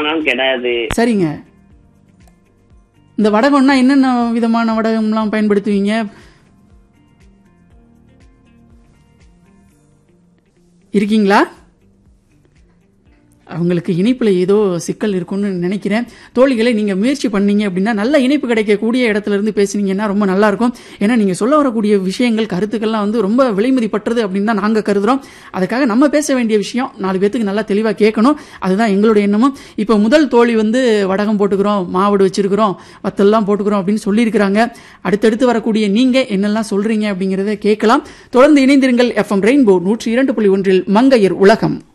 பண்ணாலும் கெடாது சரிங்க இந்த வடகம்னா என்னென்ன விதமான வடகம்லாம் பயன்படுத்துவீங்க இருக்கீங்களா அவங்களுக்கு இணைப்பில் ஏதோ சிக்கல் இருக்கும்னு நினைக்கிறேன் தோழிகளை நீங்கள் முயற்சி பண்ணீங்க அப்படின்னா நல்ல இணைப்பு கிடைக்கக்கூடிய இடத்துல இருந்து பேசுனீங்கன்னா ரொம்ப நல்லா இருக்கும் ஏன்னா நீங்கள் சொல்ல வரக்கூடிய விஷயங்கள் கருத்துக்கள்லாம் வந்து ரொம்ப விலைமதிப்பற்றது அப்படின்னு தான் நாங்கள் கருதுறோம் அதுக்காக நம்ம பேச வேண்டிய விஷயம் நாலு பேத்துக்கு நல்லா தெளிவாக கேட்கணும் அதுதான் எங்களுடைய எண்ணமும் இப்போ முதல் தோழி வந்து வடகம் போட்டுக்கிறோம் மாவடு வச்சிருக்கிறோம் வத்தல்லாம் போட்டுக்கிறோம் அப்படின்னு சொல்லியிருக்கிறாங்க அடுத்தடுத்து வரக்கூடிய நீங்கள் என்னெல்லாம் சொல்றீங்க அப்படிங்கிறத கேட்கலாம் தொடர்ந்து இணைந்திருங்கள் எஃப்எம் ரெயின்போ நூற்றி இரண்டு புள்ளி ஒன்றில் மங்கையர் உலகம்